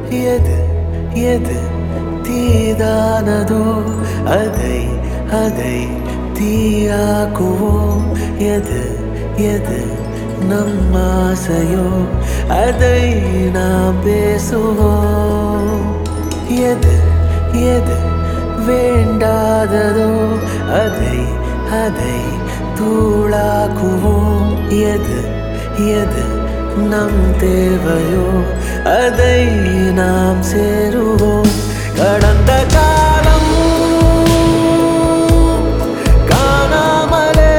எது எது தீதானதோ அதை அதை தீயாக்குவோம் எது எது நம் ஆசையோ அதை நாம் பேசுவோம் எது எது வேண்டாததோ அதை அதை தூளாக்குவோம் எது எது நம் தேவையோ அதை நாம் சேருவோம் கடந்த காலம் காணாமலே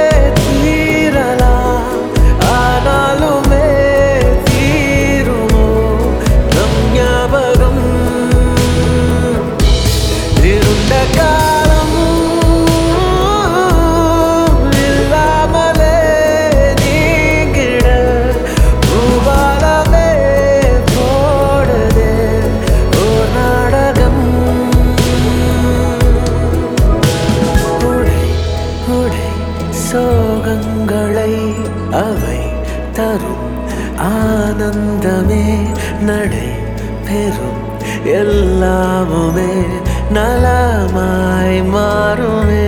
தீரலாம் ஆனாலுமே தீருமோ நம் ஞாபகம் இருண்ட காலம் இல்லாமலே நீங்கிட பூபாலமே போடுதே ஓர் நாடகம் உடை உடை சோகங்களை அவை தரும் ஆனந்தமே நடை பெறும் எல்லாமுமே நலமாய் மாறுமே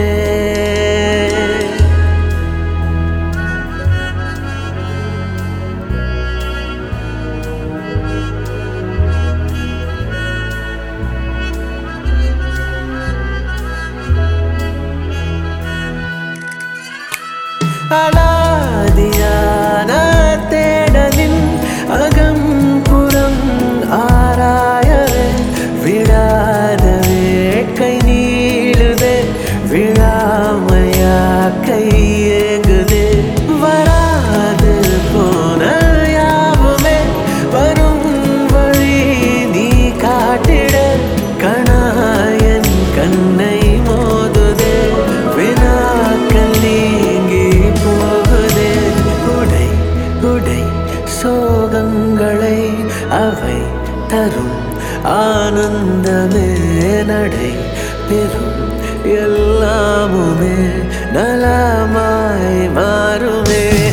அலாதியான தேடலின் அகம் புறம் ஆராயவே விடாத வேட்கை நீளுதே விழாமையா கை ஏங்குதே வராது போன யாவுமே வரும் வழி நீ காட்டிட கணாயன் கண்ணை மோதுதே வினாக்கள் நீங்கி போகுதே உடை உடை சோகங்களை அவை தரும் ஆனந்தமே நடை பெறும் எல்லாமுமே நலமாய் மாறுமே